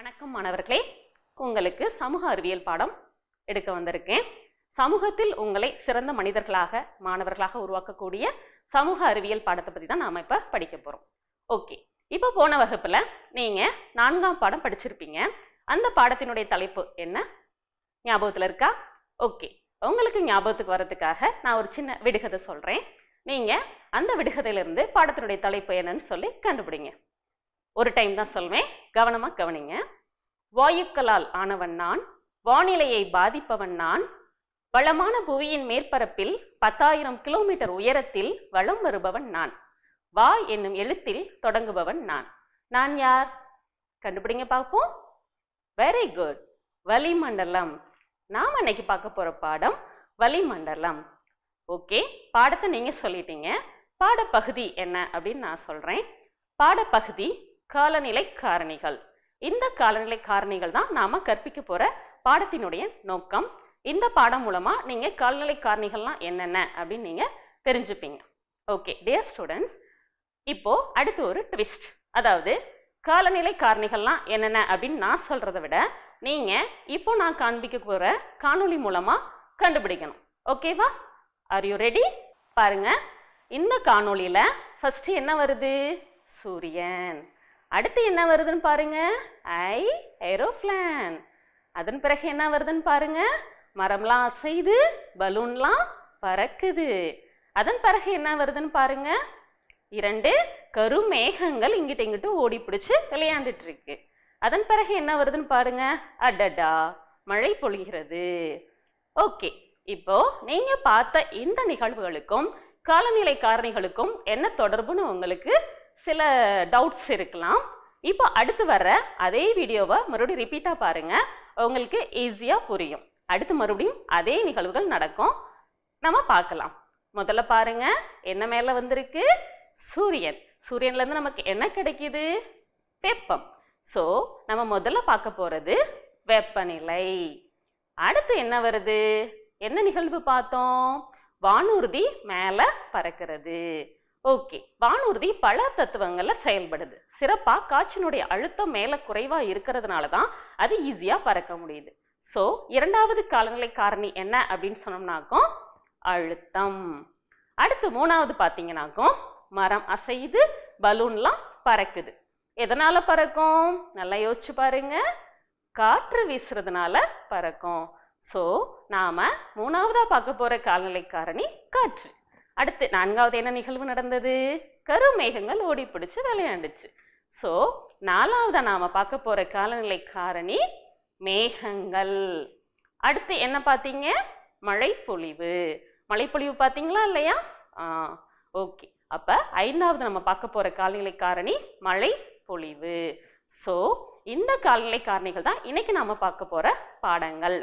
வணக்கம் மாணவர்களே உங்களுக்கு சமூக அறிவியல் பாடம் எடுக்க வந்திருக்கேன் சமூகத்தில் உங்களை சிறந்த மனிதர்களாக மாணவர்களாக உருவாக்கக்கூடிய சமூக அறிவியல் பாடத்தை பற்றி தான் நாம் இப்போ படிக்க போகிறோம் ஓகே இப்போ போன வகுப்பில் நீங்கள் நான்காம் பாடம் படிச்சிருப்பீங்க அந்த பாடத்தினுடைய தலைப்பு என்ன ஞாபகத்தில் இருக்கா ஓகே உங்களுக்கு ஞாபகத்துக்கு வர்றதுக்காக நான் ஒரு சின்ன விடுகதை சொல்கிறேன் நீங்கள் அந்த விடுகதையிலிருந்து பாடத்தினுடைய தலைப்பு என்னன்னு சொல்லி கண்டுபிடிங்க ஒரு டைம் தான் சொல்வேன் கவனமாக கவனிங்க வாயுக்களால் ஆனவன் நான் வானிலையை பாதிப்பவன் நான் வளமான புவியின் மேற்பரப்பில் பத்தாயிரம் கிலோமீட்டர் உயரத்தில் வலம் வருபவன் நான் வா என்னும் எழுத்தில் தொடங்குபவன் நான் நான் யார் கண்டுபிடிங்க பார்ப்போம் வெரி குட் வளிமண்டலம் நாம் அன்னைக்கு பார்க்க போற பாடம் வளிமண்டலம் ஓகே பாடத்தை நீங்க சொல்லிட்டீங்க பாடப்பகுதி என்ன அப்படின்னு நான் சொல்றேன் பாடப்பகுதி காலநிலை காரணிகள் இந்த காலநிலை காரணிகள் தான் நாம கற்பிக்க போற பாடத்தினுடைய நோக்கம் இந்த பாடம் மூலமா நீங்க காலநிலை காரணிகள்லாம் என்னென்ன அப்படின்னு நீங்க தெரிஞ்சுப்பீங்க ஓகே டியர் ஸ்டூடெண்ட்ஸ் இப்போ அடுத்து ஒரு ட்விஸ்ட் அதாவது காலநிலை காரணிகள்லாம் என்னென்ன அப்படின்னு நான் சொல்றதை விட நீங்க இப்போ நான் காண்பிக்க போற காணொளி மூலமா கண்டுபிடிக்கணும் ஓகேவா ஆர் யூ ரெடி பாருங்க இந்த காணொளியில ஃபர்ஸ்ட் என்ன வருது சூரியன் அடுத்து என்ன வருதுன்னு பாருங்க ஐ ஏரோப்ளான் அதன் பிறகு என்ன வருதுன்னு பாருங்க மரம்லாம் அசைது பலூன்லாம் பறக்குது அதன் பிறகு என்ன வருதுன்னு பாருங்க இரண்டு கருமேகங்கள் இங்கிட்ட இங்கிட்டு ஓடி பிடிச்சு விளையாண்டுட்டு இருக்கு அதன் பிறகு என்ன வருதுன்னு பாருங்க அடடா மழை பொழிகிறது ஓகே இப்போ நீங்க பார்த்த இந்த நிகழ்வுகளுக்கும் காலநிலை காரணிகளுக்கும் என்ன தொடர்புன்னு உங்களுக்கு சில டவுட்ஸ் இருக்கலாம் இப்போ அடுத்து வர்ற அதே வீடியோவை மறுபடியும் ரிப்பீட்டாக பாருங்க உங்களுக்கு ஈஸியாக புரியும் அடுத்து மறுபடியும் அதே நிகழ்வுகள் நடக்கும் நம்ம பார்க்கலாம் முதல்ல பாருங்க என்ன மேலே வந்திருக்கு சூரியன் சூரியன்லேருந்து நமக்கு என்ன கிடைக்குது வெப்பம் ஸோ நம்ம முதல்ல பார்க்க போகிறது வெப்பநிலை அடுத்து என்ன வருது என்ன நிகழ்வு பார்த்தோம் வானூர்தி மேலே பறக்கிறது ஓகே வானூர்தி பல தத்துவங்கள்ல செயல்படுது சிறப்பா காற்றினுடைய அழுத்தம் மேல குறைவா இருக்கிறதுனால தான் அது ஈஸியா பறக்க முடியுது ஸோ இரண்டாவது காலநிலை காரணி என்ன அப்படின்னு சொன்னோம்னாக்கும் அழுத்தம் அடுத்து மூணாவது பார்த்தீங்கன்னாக்கும் மரம் அசைது பலூன்லாம் பறக்குது எதனால பறக்கும் நல்லா யோசிச்சு பாருங்க காற்று வீசுறதுனால பறக்கும் ஸோ நாம மூணாவதா பார்க்க போற காலநிலை காரணி காற்று அடுத்து நான்காவது என்ன நிகழ்வு நடந்தது கருமேகங்கள் ஓடி பிடிச்சு விளையாண்டுச்சு ஸோ நாலாவதா நாம பார்க்க போற காலநிலை காரணி மேகங்கள் அடுத்து என்ன பார்த்தீங்க மழைப்பொழிவு மழைப்பொழிவு பார்த்தீங்களா இல்லையா ஆ ஓகே அப்ப ஐந்தாவது நம்ம பார்க்க போற காலநிலை காரணி மழை பொழிவு ஸோ இந்த காலநிலை காரணிகள் தான் இன்னைக்கு நாம பார்க்க போற பாடங்கள்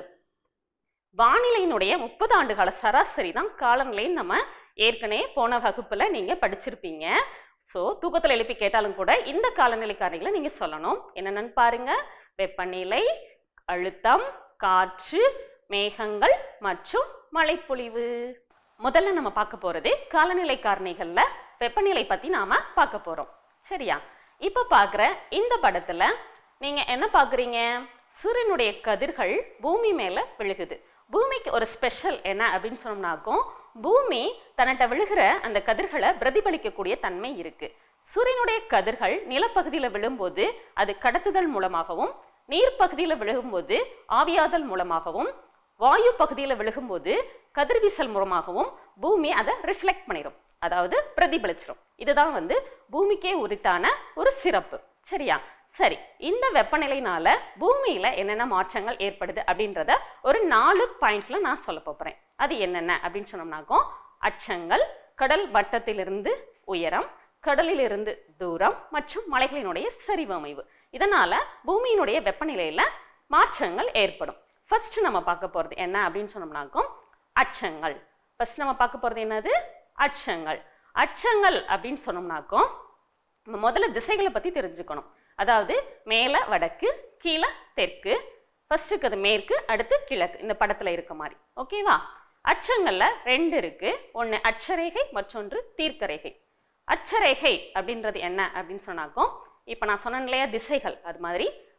வானிலையினுடைய முப்பது ஆண்டுகால சராசரி தான் காலநிலைன்னு நம்ம ஏற்கனவே போன வகுப்புல நீங்க படிச்சிருப்பீங்க ஸோ தூக்கத்தில் எழுப்பி கேட்டாலும் கூட இந்த காலநிலை காரணிகளை நீங்க சொல்லணும் என்னென்னு பாருங்க வெப்பநிலை அழுத்தம் காற்று மேகங்கள் மற்றும் மழைப்பொழிவு முதல்ல நம்ம பார்க்க போறது காலநிலை காரணிகள்ல வெப்பநிலை பத்தி நாம பார்க்க போறோம் சரியா இப்ப பார்க்குற இந்த படத்துல நீங்க என்ன பார்க்குறீங்க சூரியனுடைய கதிர்கள் பூமி மேல விழுகுது பூமிக்கு ஒரு ஸ்பெஷல் என்ன அப்படின்னு சொன்னோம்னாக்கும் பூமி தன்னிட்ட விழுகிற அந்த கதிர்களை பிரதிபலிக்கக்கூடிய தன்மை இருக்கு சூரியனுடைய கதிர்கள் நிலப்பகுதியில் விழும்போது அது கடத்துதல் மூலமாகவும் நீர்ப்பகுதியில் விழுகும்போது ஆவியாதல் மூலமாகவும் வாயு பகுதியில் விழுகும்போது கதிர்வீசல் மூலமாகவும் பூமி அதை ரிஃப்ளெக்ட் பண்ணிடும் அதாவது பிரதிபலிச்சிடும் இதுதான் வந்து பூமிக்கே உரித்தான ஒரு சிறப்பு சரியா சரி இந்த வெப்பநிலைனால பூமியில என்னென்ன மாற்றங்கள் ஏற்படுது அப்படின்றத ஒரு நாலு பாயிண்ட்ல நான் சொல்ல போறேன் அது என்னென்ன அப்படின்னு சொன்னோம்னாக்கும் அச்சங்கள் கடல் வட்டத்திலிருந்து உயரம் கடலிலிருந்து தூரம் மற்றும் மலைகளினுடைய சரிவமைவு இதனால பூமியினுடைய வெப்பநிலையில மாற்றங்கள் ஏற்படும் ஃபர்ஸ்ட் நம்ம பார்க்க போறது என்ன அப்படின்னு சொன்னோம்னாக்கும் அச்சங்கள் ஃபர்ஸ்ட் நம்ம பார்க்க போறது என்னது அச்சங்கள் அச்சங்கள் அப்படின்னு சொன்னோம்னாக்கும் நம்ம முதல்ல திசைகளை பத்தி தெரிஞ்சுக்கணும் அதாவது மேலே வடக்கு கீழே தெற்கு ஃபர்ஸ்ட்டுக்கு அது மேற்கு அடுத்து கிழக்கு இந்த படத்தில் இருக்க மாதிரி ஓகேவா அச்சங்கள்ல ரெண்டு இருக்கு ஒன்று அட்சரேகை மற்றொன்று தீர்க்கரேகை அட்சரேகை அப்படின்றது என்ன அப்படின்னு சொன்னாக்கும் இப்போ நான் சொன்னேன் இல்லையா திசைகள் அது மாதிரி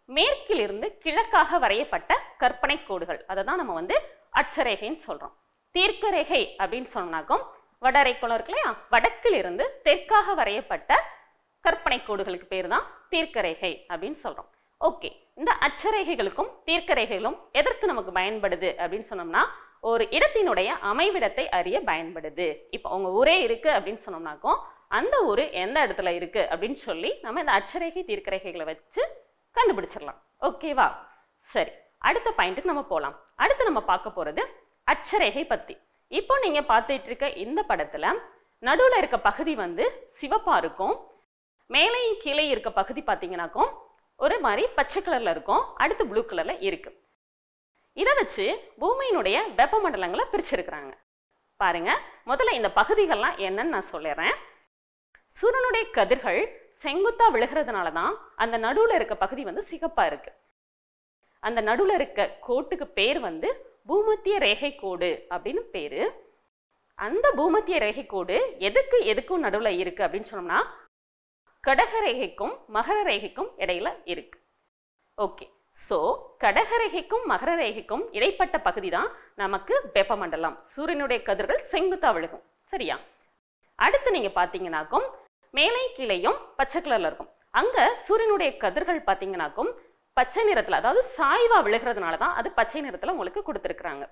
மேற்கிலிருந்து கிழக்காக வரையப்பட்ட கற்பனை கோடுகள் அதை தான் நம்ம வந்து அட்சரேகைன்னு சொல்றோம் தீர்க்கரேகை அப்படின்னு சொன்னாக்கும் வடரைக்குளம் இருக்கு இல்லையா வடக்கிலிருந்து தெற்காக வரையப்பட்ட கற்பனை கோடுகளுக்கு பேர் தான் தீர்க்கரேகை அப்படின்னு சொல்றோம் ஓகே இந்த அட்சரேகைகளுக்கும் தீர்க்கரேகைகளும் எதற்கு நமக்கு பயன்படுது அப்படின்னு சொன்னோம்னா ஒரு இடத்தினுடைய அமைவிடத்தை அறிய பயன்படுது இப்போ உங்க ஊரே இருக்கு அப்படின்னு சொன்னோம்னாக்கும் அந்த ஊர் எந்த இடத்துல இருக்கு அப்படின்னு சொல்லி நம்ம இந்த அட்சரேகை தீர்க்கரேகைகளை வச்சு கண்டுபிடிச்சிடலாம் ஓகேவா சரி அடுத்த பாயிண்ட்டுக்கு நம்ம போகலாம் அடுத்து நம்ம பார்க்க போறது அட்சரேகை பத்தி இப்போ நீங்க பார்த்துட்டு இருக்க இந்த படத்துல நடுவுல இருக்க பகுதி வந்து சிவப்பா இருக்கும் மேலேயும் கீழே இருக்க பகுதி பார்த்தீங்கன்னாக்கும் ஒரு மாதிரி பச்சை கலர்ல இருக்கும் அடுத்து ப்ளூ கலர்ல இருக்கு இதை வச்சு பூமியினுடைய வெப்பமண்டலங்களை பிரிச்சிருக்கிறாங்க பாருங்க முதல்ல இந்த பகுதிகள்லாம் என்னன்னு நான் சொல்லிடுறேன் சூரியனுடைய கதிர்கள் செங்குத்தா விழுகிறதுனால தான் அந்த நடுவுல இருக்க பகுதி வந்து சிகப்பா இருக்கு அந்த நடுவுல இருக்க கோட்டுக்கு பேர் வந்து பூமத்திய ரேகை கோடு அப்படின்னு பேரு அந்த பூமத்திய ரேகை கோடு எதுக்கு எதுக்கும் நடுவுல இருக்கு அப்படின்னு சொன்னோம்னா கடக ரேகைக்கும் மகர ரேகைக்கும் இடையில இருக்கு ஓகே ஸோ கடக ரேகைக்கும் மகர ரேகைக்கும் இடைப்பட்ட பகுதி தான் நமக்கு வெப்பமண்டலம் சூரியனுடைய கதிர்கள் செங்குத்தா விழுகும் சரியா அடுத்து நீங்க பாத்தீங்கன்னாக்கும் மேலே கீழேயும் பச்சை கலர்ல இருக்கும் அங்க சூரியனுடைய கதிர்கள் பாத்தீங்கன்னாக்கும் பச்சை நிறத்துல அதாவது சாய்வா விழுகிறதுனால தான் அது பச்சை நிறத்துல உங்களுக்கு கொடுத்துருக்குறாங்க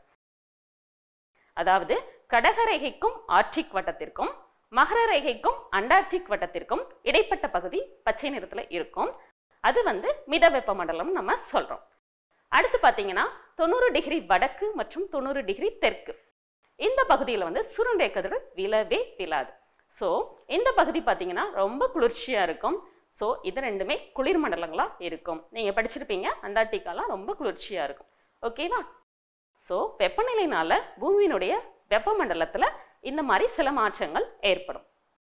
அதாவது கடகரேகைக்கும் ஆர்டிக் வட்டத்திற்கும் மகர ரேகைக்கும் அண்டார்டிக் வட்டத்திற்கும் இடைப்பட்ட பகுதி பச்சை நிறத்துல இருக்கும் அது வந்து மித வெப்பமண்டலம் நம்ம சொல்றோம் அடுத்து பாத்தீங்கன்னா தொண்ணூறு டிகிரி வடக்கு மற்றும் தொண்ணூறு டிகிரி தெற்கு இந்த பகுதியில் வந்து சூரியனுடைய கதிர்கள் விழவே விழாது ஸோ இந்த பகுதி பார்த்தீங்கன்னா ரொம்ப குளிர்ச்சியா இருக்கும் ஸோ இது ரெண்டுமே குளிர் மண்டலங்களா இருக்கும் நீங்க படிச்சிருப்பீங்க அண்டார்டிகாலாம் ரொம்ப குளிர்ச்சியா இருக்கும் ஓகேவா ஸோ வெப்பநிலைனால பூமியினுடைய வெப்பமண்டலத்துல இந்த மாதிரி சில மாற்றங்கள் ஏற்படும்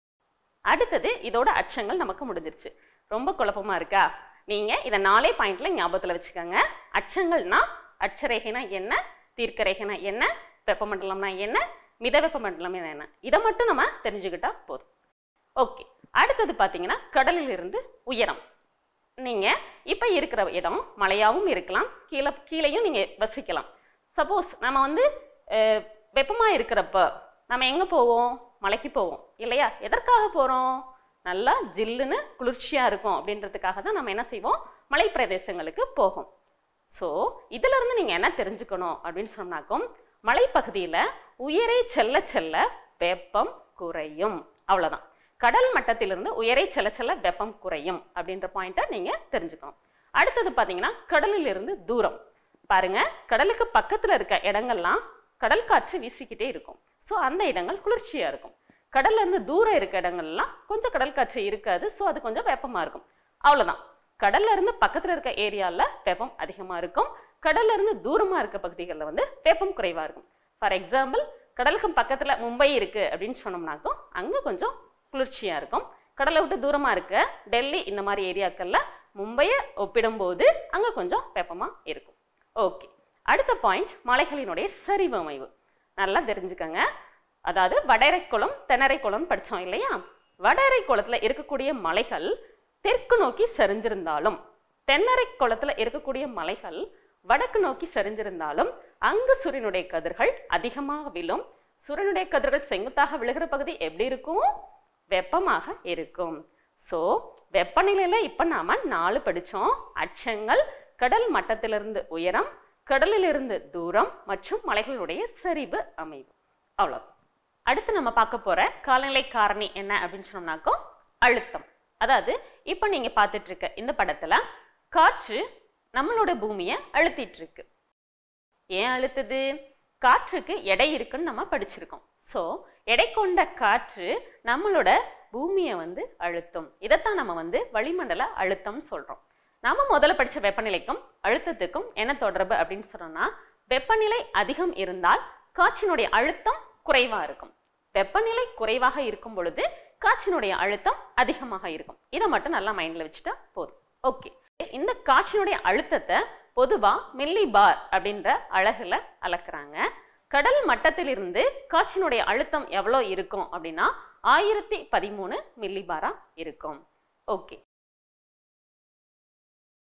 அடுத்தது இதோட அச்சங்கள் நமக்கு முடிஞ்சிருச்சு ரொம்ப குழப்பமா இருக்கா நீங்க இதை நாலே பாயிண்ட்ல ஞாபகத்துல வச்சுக்கோங்க அச்சங்கள்னா அட்சரேகைனா என்ன தீர்க்கரேகைனா என்ன வெப்பமண்டலம்னா என்ன மித வெப்பமண்டலம் என்ன இதை மட்டும் நம்ம தெரிஞ்சுக்கிட்டா போதும் ஓகே அடுத்தது பார்த்தீங்கன்னா கடலில் இருந்து உயரம் நீங்க இப்ப இருக்கிற இடம் மலையாவும் இருக்கலாம் கீழே கீழேயும் நீங்க வசிக்கலாம் சப்போஸ் நம்ம வந்து அஹ், வெப்பமா இருக்கிறப்ப நம்ம எங்க போவோம் மலைக்கு போவோம் இல்லையா எதற்காக போறோம் நல்லா ஜில்லுன்னு குளிர்ச்சியா இருக்கும் அப்படின்றதுக்காக தான் நம்ம என்ன செய்வோம் மலை பிரதேசங்களுக்கு போகும் ஸோ இதுல இருந்து நீங்க என்ன தெரிஞ்சுக்கணும் அப்படின்னு சொன்னாக்கும் மலைப்பகுதியில உயரே செல்ல செல்ல வெப்பம் குறையும் அவ்வளவுதான் கடல் மட்டத்திலிருந்து உயரே செல்ல செல்ல வெப்பம் குறையும் அப்படின்ற பாயிண்ட்டை நீங்க தெரிஞ்சுக்கணும் அடுத்தது பாத்தீங்கன்னா கடலில் இருந்து தூரம் பாருங்க கடலுக்கு பக்கத்துல இருக்க இடங்கள்லாம் கடல் காற்று வீசிக்கிட்டே இருக்கும் ஸோ அந்த இடங்கள் குளிர்ச்சியா இருக்கும் கடல்ல இருந்து தூரம் இருக்க இடங்கள்லாம் கொஞ்சம் கடல் காற்று இருக்காது ஸோ அது கொஞ்சம் வெப்பமா இருக்கும் அவ்வளவுதான் கடல்ல இருந்து பக்கத்துல இருக்க ஏரியால வெப்பம் அதிகமா இருக்கும் கடல்ல இருந்து தூரமா இருக்க பகுதிகளில் வந்து வெப்பம் குறைவா இருக்கும் ஃபார் எக்ஸாம்பிள் கடலுக்கு பக்கத்துல மும்பை இருக்கு அப்படின்னு சொன்னோம்னாக்கும் அங்க கொஞ்சம் குளிர்ச்சியா இருக்கும் கடலை விட்டு தூரமா இருக்க டெல்லி இந்த மாதிரி ஏரியாக்கள்ல மும்பையை ஒப்பிடும்போது அங்க கொஞ்சம் வெப்பமா இருக்கும் ஓகே அடுத்த பாயிண்ட் மலைகளினுடைய சரிவு அமைவு நல்லா தெரிஞ்சுக்கங்க அதாவது வடரைக்குளம் தென்னரைக்குளம் படிச்சோம் இல்லையா வடரைக்குளத்துல இருக்கக்கூடிய மலைகள் தெற்கு நோக்கி சரிஞ்சிருந்தாலும் தென்னரை குளத்துல இருக்கக்கூடிய மலைகள் வடக்கு நோக்கி சரிஞ்சிருந்தாலும் அங்கு சூரியனுடைய கதிர்கள் அதிகமாக விழும் சூரியனுடைய கதிர்கள் செங்குத்தாக விழுகிற பகுதி எப்படி இருக்கும் வெப்பமாக இருக்கும் ஸோ வெப்பநிலையில இப்ப நாம நாலு படிச்சோம் அச்சங்கள் கடல் மட்டத்திலிருந்து உயரம் கடலிலிருந்து தூரம் மற்றும் மலைகளுடைய சரிவு அமைவு அவ்வளவு அடுத்து நம்ம பார்க்க போற காலநிலை காரணி என்ன அப்படின்னு சொன்னோம்னாக்கோ அழுத்தம் அதாவது இப்போ நீங்க பார்த்துட்டு இருக்க இந்த படத்துல காற்று நம்மளோட பூமியை அழுத்திட்டு இருக்கு ஏன் அழுத்துது காற்றுக்கு எடை இருக்குன்னு நம்ம படிச்சிருக்கோம் ஸோ எடை கொண்ட காற்று நம்மளோட பூமியை வந்து அழுத்தும் இதைத்தான் நம்ம வந்து வளிமண்டல அழுத்தம் சொல்றோம் நாம முதல்ல படிச்ச வெப்பநிலைக்கும் அழுத்தத்துக்கும் என்ன தொடர்பு அப்படின்னு சொன்னோம்னா வெப்பநிலை அதிகம் இருந்தால் காற்றினுடைய அழுத்தம் குறைவா இருக்கும் வெப்பநிலை குறைவாக இருக்கும் பொழுது காற்றினுடைய அழுத்தம் அதிகமாக இருக்கும் இதை மட்டும் நல்லா மைண்ட்ல வச்சுட்டா போதும் ஓகே இந்த காற்றினுடைய அழுத்தத்தை பொதுவா மில்லி பார் அப்படின்ற அழகுல அளக்குறாங்க கடல் மட்டத்திலிருந்து காற்றினுடைய அழுத்தம் எவ்வளோ இருக்கும் அப்படின்னா ஆயிரத்தி பதிமூணு மில்லி பாரா இருக்கும் ஓகே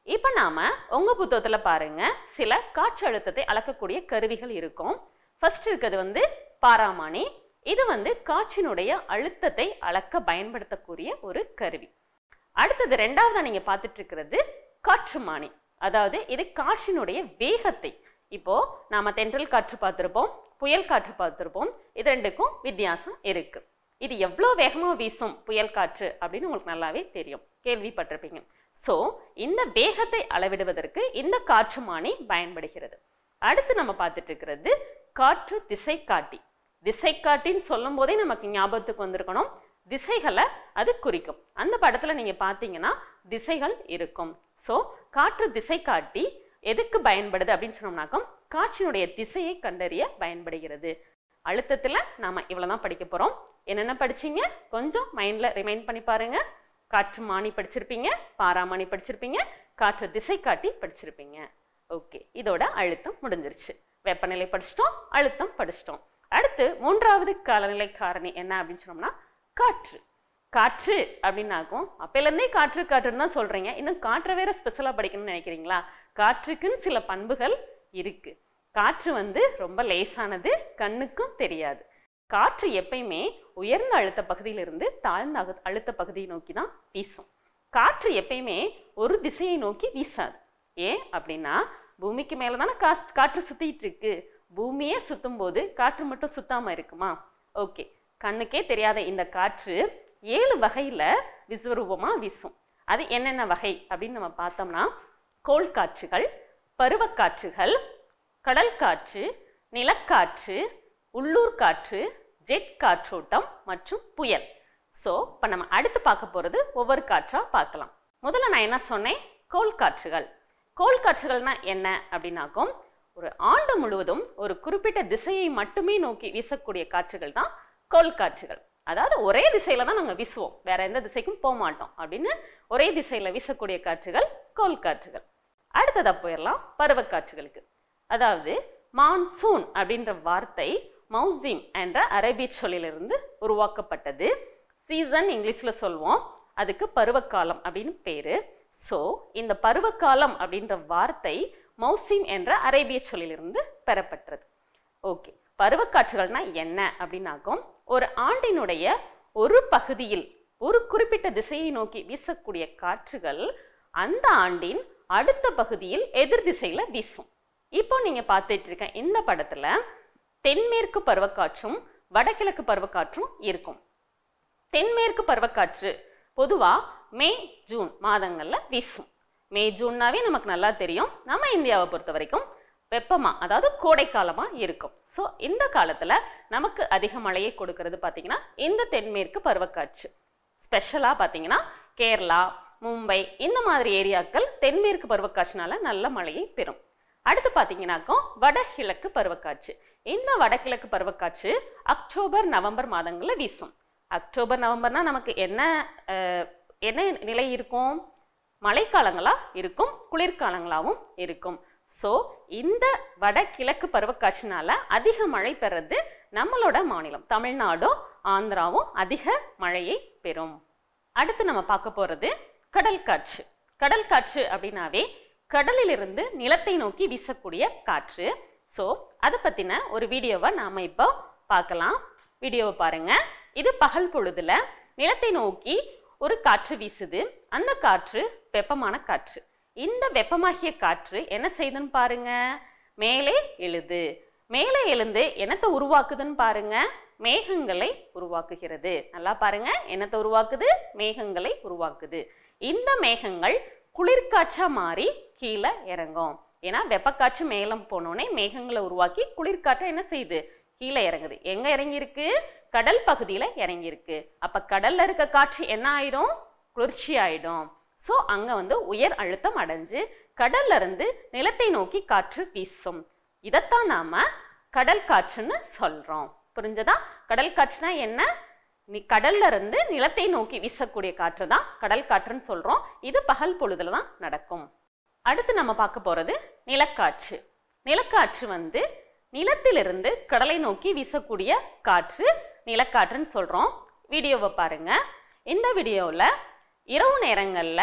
இப்போ நாம உங்க புத்தகத்துல பாருங்க சில காற்று அழுத்தத்தை அளக்கக்கூடிய கருவிகள் இருக்கும் ஃபர்ஸ்ட் இருக்கிறது வந்து பாராமானி இது வந்து காற்றினுடைய அழுத்தத்தை அளக்க பயன்படுத்தக்கூடிய ஒரு கருவி அடுத்தது ரெண்டாவதா நீங்க பார்த்துட்டு இருக்கிறது காற்றுமானி அதாவது இது காற்றினுடைய வேகத்தை இப்போ நாம தென்றல் காற்று பார்த்திருப்போம் புயல் காற்று பார்த்திருப்போம் இது ரெண்டுக்கும் வித்தியாசம் இருக்கு இது எவ்வளோ வேகமா வீசும் புயல் காற்று அப்படின்னு உங்களுக்கு நல்லாவே தெரியும் கேள்விப்பட்டிருப்பீங்க ஸோ இந்த வேகத்தை அளவிடுவதற்கு இந்த காற்றுமானி பயன்படுகிறது அடுத்து நம்ம பார்த்துட்டு இருக்கிறது காற்று திசை காட்டி திசை காட்டின்னு சொல்லும் போதே நமக்கு ஞாபகத்துக்கு வந்திருக்கணும் திசைகளை அது குறிக்கும் அந்த படத்துல நீங்க பார்த்தீங்கன்னா திசைகள் இருக்கும் ஸோ காற்று திசை காட்டி எதுக்கு பயன்படுது அப்படின்னு சொன்னோம்னாக்கா காற்றினுடைய திசையை கண்டறிய பயன்படுகிறது அழுத்தத்துல நாம இவ்வளவுதான் படிக்க போறோம் என்னென்ன படிச்சீங்க கொஞ்சம் மைண்ட்ல ரிமைண்ட் பண்ணி பாருங்க காற்று மானி படிச்சிருப்பீங்க பாராமானி படிச்சிருப்பீங்க காற்று திசை காட்டி படிச்சிருப்பீங்க ஓகே இதோட அழுத்தம் முடிஞ்சிருச்சு வெப்பநிலை படிச்சிட்டோம் அழுத்தம் படிச்சிட்டோம் அடுத்து மூன்றாவது காலநிலை காரணி என்ன அப்படின்னு சொன்னோம்னா காற்று காற்று அப்படின்னாக்கும் அப்பையிலேருந்தே காற்று காற்றுன்னு தான் சொல்றீங்க இன்னும் காற்றை வேற ஸ்பெஷலாக படிக்கணும்னு நினைக்கிறீங்களா காற்றுக்குன்னு சில பண்புகள் இருக்கு காற்று வந்து ரொம்ப லேசானது கண்ணுக்கும் தெரியாது காற்று எப்பயுமே உயர்ந்த அழுத்த பகுதியிலிருந்து தாழ்ந்த அகு- அழுத்த பகுதியை நோக்கி தான் வீசும் காற்று எப்பயுமே ஒரு திசையை நோக்கி வீசாது ஏன் அப்படின்னா பூமிக்கு மேலே தானே கா காற்று சுத்திட்டு இருக்கு பூமியே சுத்தும் போது காற்று மட்டும் சுத்தாம இருக்குமா ஓகே கண்ணுக்கே தெரியாத இந்த காற்று ஏழு வகையில விஸ்வரூபமா வீசும் அது என்னென்ன வகை அப்படின்னு நம்ம பார்த்தோம்னா கோள் காற்றுகள் பருவக்காற்றுகள் கடல் காற்று நிலக்காற்று உள்ளூர் காற்று ஜெட் காற்றோட்டம் மற்றும் புயல் ஸோ இப்போ நம்ம அடுத்து பார்க்க போகிறது ஒவ்வொரு காற்றா பார்க்கலாம் முதல்ல நான் என்ன சொன்னேன் கோள் காற்றுகள் கோள் காற்றுகள்னா என்ன அப்படின்னாக்கும் ஒரு ஆண்டு முழுவதும் ஒரு குறிப்பிட்ட திசையை மட்டுமே நோக்கி வீசக்கூடிய காற்றுகள் தான் கோள் காற்றுகள் அதாவது ஒரே திசையில தான் நாங்கள் வீசுவோம் வேற எந்த திசைக்கும் போக மாட்டோம் அப்படின்னு ஒரே திசையில வீசக்கூடிய காற்றுகள் கோள் காற்றுகள் அடுத்ததா போயிடலாம் பருவக்காற்றுகளுக்கு அதாவது மான்சூன் அப்படின்ற வார்த்தை மௌசிம் என்ற அரேபிய சொல்லிலிருந்து உருவாக்கப்பட்டது சீசன் இங்கிலீஷ்ல சொல்லுவோம் அதுக்கு பருவகாலம் அப்படின்னு பேரு ஸோ இந்த பருவகாலம் அப்படின்ற வார்த்தை மௌசிம் என்ற அரேபிய சொல்லிலிருந்து பெறப்பட்டது ஓகே பருவக்காற்றுகள்னா என்ன அப்படின்னாக்கும் ஒரு ஆண்டினுடைய ஒரு பகுதியில் ஒரு குறிப்பிட்ட திசையை நோக்கி வீசக்கூடிய காற்றுகள் அந்த ஆண்டின் அடுத்த பகுதியில் எதிர் திசையில வீசும் இப்போ நீங்க பார்த்துட்டு இருக்க இந்த படத்துல தென்மேற்கு பருவக்காற்றும் வடகிழக்கு பருவக்காற்றும் இருக்கும் தென்மேற்கு பருவக்காற்று பொதுவா மே ஜூன் மாதங்கள்ல வீசும் மே ஜூன்னாவே நமக்கு நல்லா தெரியும் நம்ம இந்தியாவை பொறுத்த வரைக்கும் வெப்பமா அதாவது கோடைக்காலமா இருக்கும் ஸோ இந்த காலத்துல நமக்கு அதிக மழையை கொடுக்கறது பார்த்தீங்கன்னா இந்த தென்மேற்கு பருவக்காற்று ஸ்பெஷலா பார்த்தீங்கன்னா கேரளா மும்பை இந்த மாதிரி ஏரியாக்கள் தென்மேற்கு பருவக்காற்றுனால நல்ல மழையை பெறும் அடுத்து பார்த்தீங்கன்னாக்கும் வடகிழக்கு பருவக்காற்று இந்த வடகிழக்கு பருவக்காற்று அக்டோபர் நவம்பர் மாதங்கள்ல வீசும் அக்டோபர் நவம்பர்னா நமக்கு என்ன அஹ், என்ன நிலை இருக்கும் மழைக்காலங்களா இருக்கும் குளிர்காலங்களாகவும் இருக்கும் ஸோ இந்த வடகிழக்கு பருவக்காற்றுனால அதிக மழை பெறது நம்மளோட மாநிலம் தமிழ்நாடும் ஆந்திராவும் அதிக மழையை பெறும் அடுத்து நம்ம பார்க்க போறது கடல் காற்று கடல் காற்று அப்படின்னாவே கடலிலிருந்து நிலத்தை நோக்கி வீசக்கூடிய காற்று ஸோ அதை பத்தின ஒரு வீடியோவை நாம இப்போ பார்க்கலாம் வீடியோவை பாருங்க இது பகல் பொழுதுல நிலத்தை நோக்கி ஒரு காற்று வீசுது அந்த காற்று வெப்பமான காற்று இந்த வெப்பமாகிய காற்று என்ன செய்யுதுன்னு பாருங்க மேலே எழுது மேலே எழுந்து என்னத்தை உருவாக்குதுன்னு பாருங்க மேகங்களை உருவாக்குகிறது நல்லா பாருங்க என்னத்தை உருவாக்குது மேகங்களை உருவாக்குது இந்த மேகங்கள் குளிர்காற்றா மாறி கீழே இறங்கும் ஏன்னா வெப்பக்காற்று மேலம் போனோடனே மேகங்களை உருவாக்கி குளிர்காற்றை என்ன செய்யுது கீழே இறங்குது எங்க இறங்கியிருக்கு கடல் பகுதியில இறங்கியிருக்கு அப்ப கடல்ல இருக்க காற்று என்ன ஆயிடும் குளிர்ச்சி ஆயிடும் ஸோ அங்க வந்து உயர் அழுத்தம் அடைஞ்சு கடல்ல இருந்து நிலத்தை நோக்கி காற்று வீசும் இதைத்தான் நாம கடல் காற்றுன்னு சொல்றோம் புரிஞ்சதா கடல் காற்றுனா என்ன நீ கடல்ல இருந்து நிலத்தை நோக்கி வீசக்கூடிய காற்று தான் கடல் காற்றுன்னு சொல்றோம் இது பகல் பொழுதுல தான் நடக்கும் அடுத்து நம்ம பார்க்க போறது நிலக்காற்று நிலக்காற்று வந்து நிலத்திலிருந்து கடலை நோக்கி வீசக்கூடிய காற்று நிலக்காற்றுன்னு சொல்றோம் வீடியோவை பாருங்க இந்த வீடியோவில் இரவு நேரங்களில்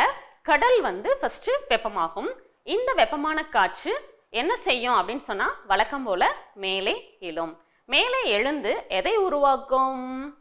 கடல் வந்து ஃபர்ஸ்ட் வெப்பமாகும் இந்த வெப்பமான காற்று என்ன செய்யும் அப்படின்னு சொன்னா வழக்கம் போல மேலே எழும் மேலே எழுந்து எதை உருவாக்கும்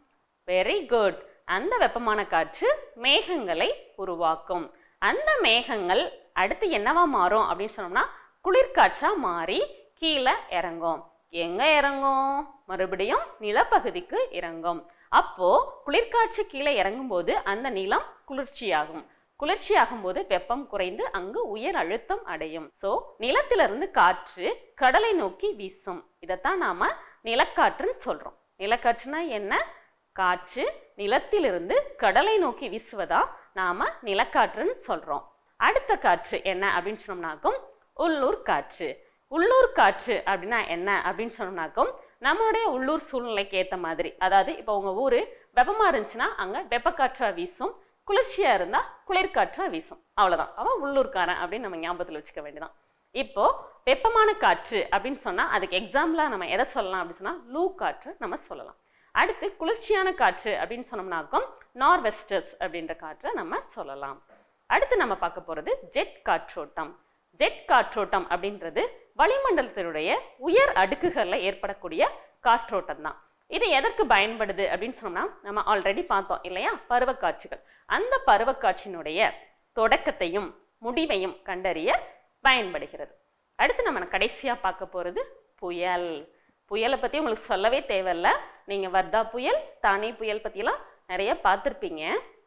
வெரி குட் அந்த வெப்பமான காற்று மேகங்களை உருவாக்கும் அந்த மேகங்கள் அடுத்து என்னவா மாறும் அப்படின்னு சொன்னோம்னா குளிர்காற்றா மாறி கீழே இறங்கும் எங்க இறங்கும் மறுபடியும் நிலப்பகுதிக்கு இறங்கும் அப்போ குளிர்காற்று கீழே இறங்கும் போது அந்த நிலம் குளிர்ச்சியாகும் குளிர்ச்சியாகும் போது வெப்பம் குறைந்து அங்கு உயர் அழுத்தம் அடையும் சோ நிலத்திலிருந்து காற்று கடலை நோக்கி வீசும் இதைத்தான் நாம நிலக்காற்றுன்னு சொல்றோம் நிலக்காற்றுனா என்ன காற்று நிலத்திலிருந்து கடலை நோக்கி வீசுவதா நாம நிலக்காற்றுன்னு சொல்றோம் அடுத்த காற்று என்ன அப்படின்னு சொன்னோம்னாக்கும் உள்ளூர் காற்று உள்ளூர் காற்று அப்படின்னா என்ன அப்படின்னு சொன்னோம்னாக்கும் நம்மளுடைய உள்ளூர் சூழ்நிலைக்கு ஏத்த மாதிரி அதாவது இப்போ உங்க ஊரு வெப்பமா இருந்துச்சுன்னா அங்க வெப்பக்காற்றா வீசும் குளிர்ச்சியா இருந்தா குளிர்காற்றா வீசும் அவ்வளவுதான் அவன் உள்ளூர்காரன் அப்படின்னு நம்ம ஞாபகத்துல வச்சுக்க வேண்டியதான் இப்போ வெப்பமான காற்று அப்படின்னு சொன்னா அதுக்கு எக்ஸாம்பிளா நம்ம எதை சொல்லலாம் அப்படின்னு சொன்னா லூ காற்று நம்ம சொல்லலாம் அடுத்து குளிர்ச்சியான காற்று அப்படின்னு சொன்னோம்னாக்கும் நார்வெஸ்டர்ஸ் அப்படின்ற காற்றை நம்ம சொல்லலாம் அடுத்து நம்ம பார்க்க போறது ஜெட் காற்றோட்டம் ஜெட் காற்றோட்டம் அப்படின்றது வளிமண்டலத்தினுடைய உயர் அடுக்குகளில் ஏற்படக்கூடிய காற்றோட்டம் தான் இது எதற்கு பயன்படுது அப்படின்னு சொன்னோம்னா நம்ம ஆல்ரெடி பார்த்தோம் இல்லையா பருவக்காட்சிகள் அந்த பருவக்காட்சியினுடைய தொடக்கத்தையும் முடிவையும் கண்டறிய பயன்படுகிறது அடுத்து நம்ம கடைசியா பார்க்க போறது புயல் புயலை பத்தி உங்களுக்கு சொல்லவே தேவையில்ல நீங்க வர்தா புயல் தானே புயல் பத்திலாம் நிறைய பார்த்துருப்பீங்க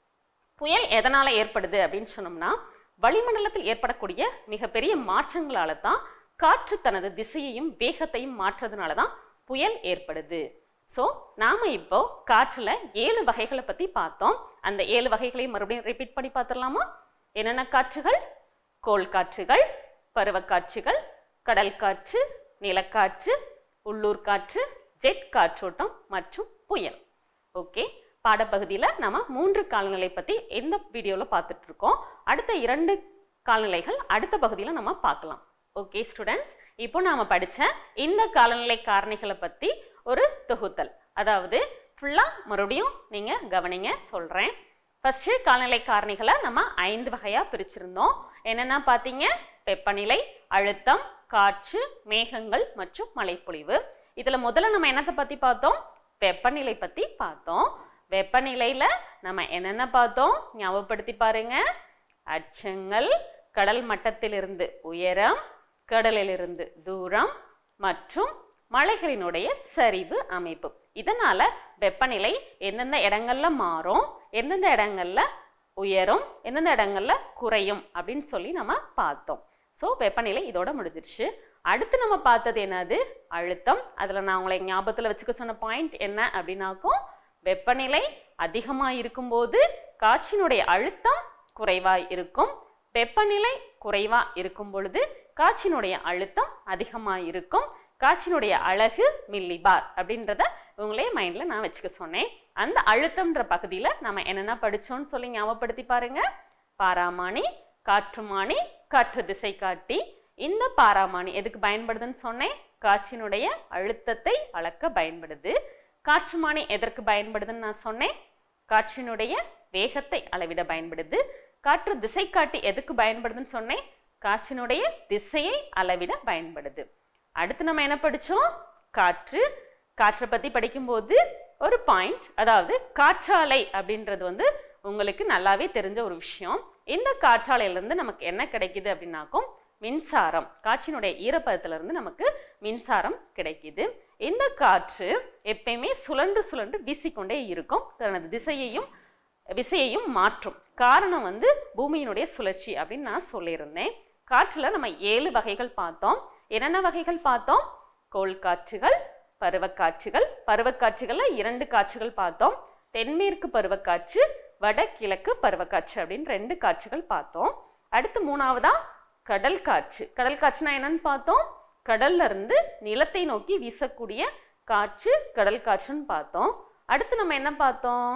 புயல் எதனால ஏற்படுது அப்படின்னு சொன்னோம்னா வளிமண்டலத்தில் ஏற்படக்கூடிய மிகப்பெரிய மாற்றங்களால தான் காற்று தனது திசையையும் வேகத்தையும் மாற்றுறதுனால தான் புயல் ஏற்படுது ஸோ நாம இப்போ காற்றுல ஏழு வகைகளை பத்தி பார்த்தோம் அந்த ஏழு வகைகளையும் மறுபடியும் ரிப்பீட் பண்ணி பார்த்துடலாமா என்னென்ன காற்றுகள் கோள் காற்றுகள் பருவக்காற்றுகள் கடல் காற்று நிலக்காற்று உள்ளூர் காற்று ஜெட் காற்றோட்டம் மற்றும் புயல் ஓகே பாடப்பகுதியில் நம்ம மூன்று காலநிலை பற்றி இந்த வீடியோவில் பார்த்துட்டு இருக்கோம் அடுத்த இரண்டு காலநிலைகள் அடுத்த பகுதியில் நம்ம பார்க்கலாம் ஓகே ஸ்டூடெண்ட்ஸ் இப்போ நாம் படித்த இந்த காலநிலை காரணிகளை பற்றி ஒரு தொகுத்தல் அதாவது ஃபுல்லாக மறுபடியும் நீங்கள் கவனிங்க சொல்கிறேன் ஃபர்ஸ்ட் காலநிலை காரணிகளை நம்ம ஐந்து வகையாக பிரிச்சிருந்தோம் என்னென்ன பார்த்தீங்க வெப்பநிலை அழுத்தம் காற்று மேகங்கள் மற்றும் மழைப்பொழிவு இதில் முதல்ல நம்ம என்னத்தை பற்றி பார்த்தோம் வெப்பநிலை பற்றி பார்த்தோம் வெப்பநிலையில நம்ம என்னென்ன பார்த்தோம் ஞாபகப்படுத்தி பாருங்க அச்சங்கள் கடல் மட்டத்திலிருந்து உயரம் கடலிலிருந்து தூரம் மற்றும் மலைகளினுடைய சரிவு அமைப்பு இதனால வெப்பநிலை எந்தெந்த இடங்கள்ல மாறும் எந்தெந்த இடங்கள்ல உயரும் எந்தெந்த இடங்கள்ல குறையும் அப்படின்னு சொல்லி நம்ம பார்த்தோம் ஸோ வெப்பநிலை இதோட முடிஞ்சிருச்சு அடுத்து நம்ம பார்த்தது என்னது அழுத்தம் அதில் நான் உங்களை ஞாபகத்தில் வச்சுக்க சொன்ன பாயிண்ட் என்ன அப்படின்னாக்கும் வெப்பநிலை அதிகமாக இருக்கும்போது காற்றினுடைய அழுத்தம் குறைவாய் இருக்கும் வெப்பநிலை குறைவா இருக்கும் பொழுது காற்றினுடைய அழுத்தம் அதிகமாக இருக்கும் காற்றினுடைய அழகு மில்லிபார் அப்படின்றத உங்களே மைண்ட்ல நான் வச்சுக்க சொன்னேன் அந்த அழுத்தம்ன்ற பகுதியில் நம்ம என்னென்ன படிச்சோம்னு சொல்லி ஞாபகப்படுத்தி பாருங்க பாராமானி காற்றுமானி காற்று திசை காட்டி இந்த பாராமானி எதுக்கு பயன்படுதுன்னு சொன்னேன் காற்றினுடைய அழுத்தத்தை அளக்க பயன்படுது காற்றுமானி எதற்கு பயன்படுதுன்னு நான் சொன்னேன் காற்றினுடைய வேகத்தை அளவிட பயன்படுது காற்று திசை காட்டி எதுக்கு பயன்படுதுன்னு சொன்னேன் காற்றினுடைய திசையை அளவிட பயன்படுது அடுத்து நம்ம என்ன படிச்சோம் காற்று காற்றை பத்தி படிக்கும்போது ஒரு பாயிண்ட் அதாவது காற்றாலை அப்படின்றது வந்து உங்களுக்கு நல்லாவே தெரிஞ்ச ஒரு விஷயம் இந்த காற்றாலையிலிருந்து நமக்கு என்ன கிடைக்குது அப்படின்னாக்கும் மின்சாரம் காற்றினுடைய ஈரப்பதத்திலிருந்து நமக்கு மின்சாரம் கிடைக்குது இந்த காற்று எப்பயுமே சுழன்று சுழன்று வீசிக்கொண்டே இருக்கும் தனது திசையையும் விசையையும் மாற்றும் காரணம் வந்து பூமியினுடைய சுழற்சி அப்படின்னு நான் சொல்லியிருந்தேன் காற்றுல நம்ம ஏழு வகைகள் பார்த்தோம் என்னென்ன வகைகள் பார்த்தோம் கோள் காற்றுகள் பருவக்காற்றுகள் பருவக்காற்றுகள்ல இரண்டு காற்றுகள் பார்த்தோம் தென்மேற்கு பருவக்காற்று வடகிழக்கு பருவக்காற்று அப்படின்னு ரெண்டு காற்றுகள் பார்த்தோம் அடுத்து மூணாவதா கடல் காற்று கடல் காற்றுனா என்னன்னு பார்த்தோம் கடல்ல இருந்து நிலத்தை நோக்கி வீசக்கூடிய காற்று கடல் காற்றுன்னு பார்த்தோம் அடுத்து நம்ம என்ன பார்த்தோம்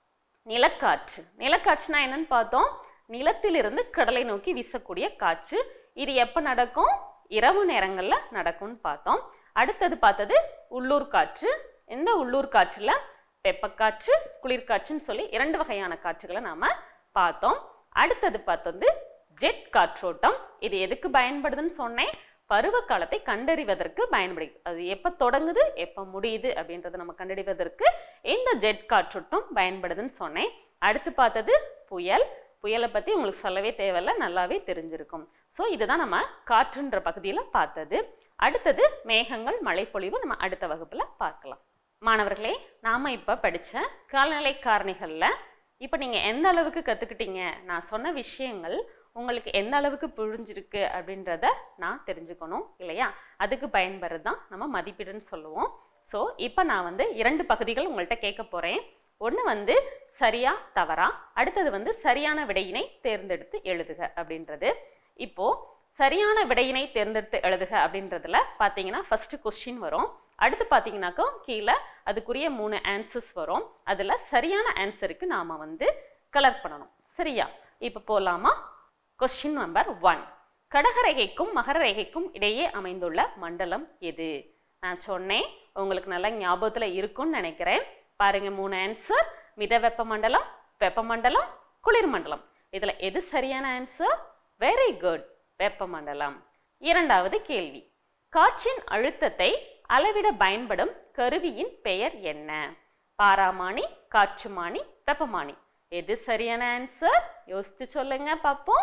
நிலக்காற்று நிலக்காற்றுனா என்னன்னு பார்த்தோம் நிலத்திலிருந்து கடலை நோக்கி வீசக்கூடிய காற்று இது எப்போ நடக்கும் இரவு நேரங்கள்ல நடக்கும்னு பார்த்தோம் அடுத்தது பார்த்தது உள்ளூர் காற்று இந்த உள்ளூர் காற்றுல வெப்பக்காற்று குளிர்காற்றுன்னு சொல்லி இரண்டு வகையான காற்றுகளை நாம பார்த்தோம் அடுத்தது பார்த்தது ஜெட் காற்றோட்டம் இது எதுக்கு பயன்படுதுன்னு சொன்னேன் பருவ காலத்தை கண்டறிவதற்கு பயன்படுது அது எப்போ தொடங்குது எப்போ முடியுது அப்படின்றத நம்ம கண்டறிவதற்கு இந்த ஜெட் காற்றோட்டம் பயன்படுதுன்னு சொன்னேன் அடுத்து பார்த்தது புயல் புயலை பற்றி உங்களுக்கு சொல்லவே தேவையில்ல நல்லாவே தெரிஞ்சிருக்கும் ஸோ இதுதான் நம்ம காற்றுன்ற பகுதியில் பார்த்தது அடுத்தது மேகங்கள் மழைப்பொழிவு நம்ம அடுத்த வகுப்பில் பார்க்கலாம் மாணவர்களே நாம் இப்போ படித்த காலநிலை காரணிகளில் இப்போ நீங்கள் எந்த அளவுக்கு கற்றுக்கிட்டீங்க நான் சொன்ன விஷயங்கள் உங்களுக்கு எந்த அளவுக்கு புரிஞ்சிருக்கு அப்படின்றத நான் தெரிஞ்சுக்கணும் இல்லையா அதுக்கு பயன்படுறது தான் நம்ம மதிப்பீடுன்னு சொல்லுவோம் ஸோ இப்போ நான் வந்து இரண்டு பகுதிகள் உங்கள்கிட்ட கேட்க போகிறேன் ஒன்று வந்து சரியா தவறா அடுத்தது வந்து சரியான விடையினை தேர்ந்தெடுத்து எழுதுக அப்படின்றது இப்போ சரியான விடையினை தேர்ந்தெடுத்து எழுதுக அப்படின்றதுல பார்த்தீங்கன்னா ஃபர்ஸ்ட் கொஸ்டின் வரும் அடுத்து பார்த்தீங்கன்னாக்கா கீழே அதுக்குரிய மூணு ஆன்சர்ஸ் வரும் அதில் சரியான ஆன்சருக்கு நாம் வந்து கலர் பண்ணணும் சரியா இப்போ போகலாமா கொஸ்டின் நம்பர் ஒன் கடகரேகைக்கும் மகர ரேகைக்கும் இடையே அமைந்துள்ள மண்டலம் எது நான் சொன்னேன் உங்களுக்கு நல்லா ஞாபகத்தில் இருக்கும்னு நினைக்கிறேன் பாருங்க மூணு ஆன்சர் மித வெப்பமண்டலம் வெப்பமண்டலம் குளிர்மண்டலம் இதில் எது சரியான ஆன்சர் வெரி குட் வெப்பமண்டலம் இரண்டாவது கேள்வி காற்றின் அழுத்தத்தை அளவிட பயன்படும் கருவியின் பெயர் என்ன பாராமானி காற்றுமானி வெப்பமானி எது சரியான ஆன்சர் யோசித்து சொல்லுங்க பார்ப்போம்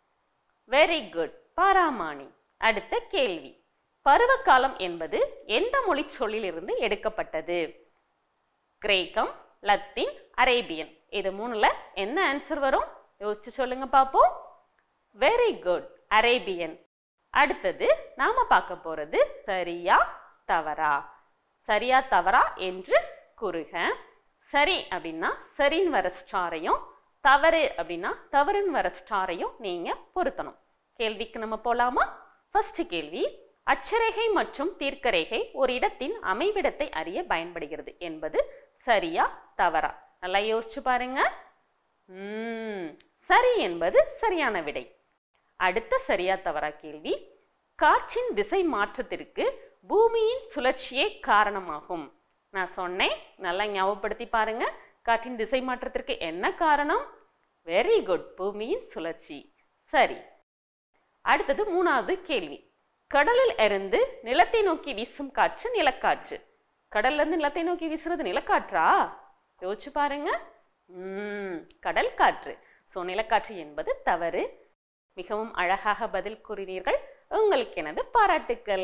வெரி குட் பாராமானி அடுத்த கேள்வி பருவகாலம் என்பது எந்த மொழி சொல்லிலிருந்து எடுக்கப்பட்டது கிரேக்கம் லத்தீன் அரேபியன் இது மூணுல என்ன ஆன்சர் வரும் யோசிச்சு சொல்லுங்க பார்ப்போம் வெரி குட் அரேபியன் அடுத்தது நாம பார்க்க போறது சரியா தவறா சரியா தவறா என்று கூறுக சரி அப்படின்னா சரின்னு வர ஸ்டாரையும் தவறு அப்படின்னா தவறுன்னு வர ஸ்டாரையும் நீங்க பொருத்தணும் கேள்விக்கு நம்ம போலாமா ஃபர்ஸ்ட் கேள்வி அச்சரேகை மற்றும் தீர்க்கரேகை ஒரு இடத்தின் அமைவிடத்தை அறிய பயன்படுகிறது என்பது சரியா தவறா நல்லா யோசிச்சு பாருங்க ம் சரி என்பது சரியான விடை அடுத்த சரியா தவறா கேள்வி காற்றின் திசை மாற்றத்திற்கு பூமியின் சுழற்சியே காரணமாகும் நான் சொன்னேன் நல்லா ஞாபகப்படுத்தி பாருங்க காற்றின் திசை மாற்றத்திற்கு என்ன காரணம் வெரி குட் பூமியின் சுழற்சி சரி அடுத்தது மூணாவது கேள்வி கடலில் இருந்து நிலத்தை நோக்கி வீசும் காற்று நிலக்காற்று கடல்ல இருந்து நிலத்தை நோக்கி வீசுறது நிலக்காற்றா யோசிச்சு பாருங்க ம் கடல் காற்று ஸோ நிலக்காற்று என்பது தவறு மிகவும் அழகாக பதில் கூறினீர்கள் உங்களுக்கு எனது பாராட்டுக்கள்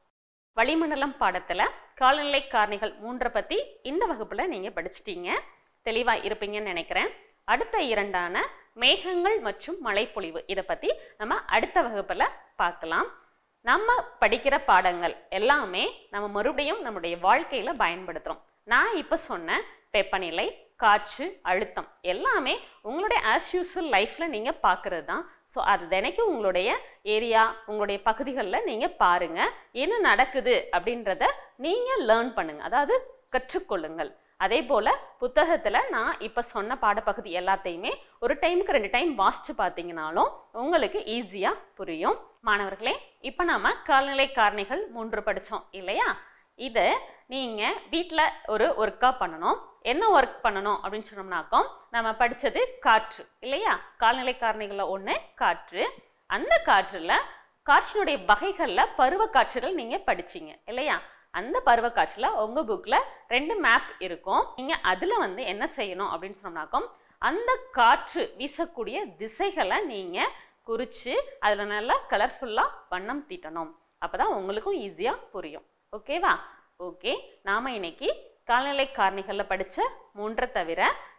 வளிமண்டலம் பாடத்துல காலநிலை காரணிகள் மூன்றை பத்தி இந்த வகுப்புல நீங்க படிச்சிட்டீங்க தெளிவா இருப்பீங்கன்னு நினைக்கிறேன் அடுத்த இரண்டான மேகங்கள் மற்றும் மழைப்பொழிவு இதை பத்தி நம்ம அடுத்த வகுப்புல பார்க்கலாம் நம்ம படிக்கிற பாடங்கள் எல்லாமே நம்ம மறுபடியும் நம்முடைய வாழ்க்கையில பயன்படுத்துறோம் நான் இப்ப சொன்ன வெப்பநிலை காற்று அழுத்தம் எல்லாமே உங்களுடைய ஆஸ் யூஸ்வல் லைஃப்ல நீங்க பார்க்கறது தான் ஸோ அது தினைக்கும் உங்களுடைய ஏரியா உங்களுடைய பகுதிகளில் நீங்க பாருங்க என்ன நடக்குது அப்படின்றத நீங்க லேர்ன் பண்ணுங்க அதாவது கற்றுக்கொள்ளுங்கள் அதே போல புத்தகத்துல நான் இப்ப சொன்ன பாடப்பகுதி எல்லாத்தையுமே ஒரு டைமுக்கு ரெண்டு டைம் வாசிச்சு பார்த்தீங்கனாலும் உங்களுக்கு ஈஸியா புரியும் மாணவர்களே இப்ப நாம கால்நிலை காரணிகள் மூன்று படிச்சோம் இல்லையா இதை நீங்க வீட்டில் ஒரு ஒர்க்கா பண்ணணும் என்ன ஒர்க் பண்ணணும் அப்படின்னு சொன்னோம்னாக்கோ நம்ம படிச்சது காற்று இல்லையா கால்நிலை காரணிகளில் ஒன்று காற்று அந்த காற்றுல காற்றினுடைய வகைகள்ல பருவ காற்றுகள் நீங்க படிச்சீங்க இல்லையா அந்த பருவ காற்றுல உங்க புக்ல ரெண்டு மேப் இருக்கும் நீங்க அதுல வந்து என்ன செய்யணும் அப்படின்னு சொன்னோம்னாக்கோ அந்த காற்று வீசக்கூடிய திசைகளை நீங்க குறிச்சு அதுல நல்லா கலர்ஃபுல்லா வண்ணம் தீட்டணும் அப்பதான் உங்களுக்கும் ஈஸியா புரியும் ஓகேவா ஓகே நாம இன்னைக்கு கால்நிலை காரணிகள்ல படிச்ச மூன்றை தவிர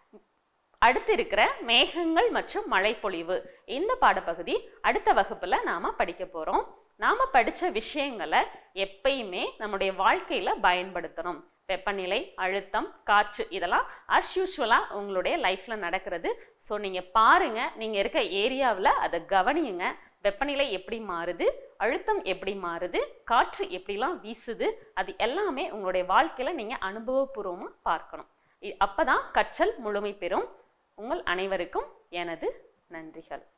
அடுத்து இருக்கிற மேகங்கள் மற்றும் மழைப்பொழிவு இந்த பாடப்பகுதி அடுத்த வகுப்புல நாம படிக்க போறோம் நாம படிச்ச விஷயங்களை எப்பயுமே நம்முடைய வாழ்க்கையில பயன்படுத்தணும் வெப்பநிலை அழுத்தம் காற்று இதெல்லாம் அஸ் யூஷுவலாக உங்களுடைய லைஃப்பில் நடக்கிறது ஸோ நீங்கள் பாருங்க நீங்கள் இருக்க ஏரியாவில் அதை கவனியுங்க வெப்பநிலை எப்படி மாறுது அழுத்தம் எப்படி மாறுது காற்று எப்படிலாம் வீசுது அது எல்லாமே உங்களுடைய வாழ்க்கையில் நீங்கள் அனுபவபூர்வமாக பார்க்கணும் இ- அப்பதான் கற்றல் முழுமை பெறும் உங்கள் அனைவருக்கும் எனது நன்றிகள்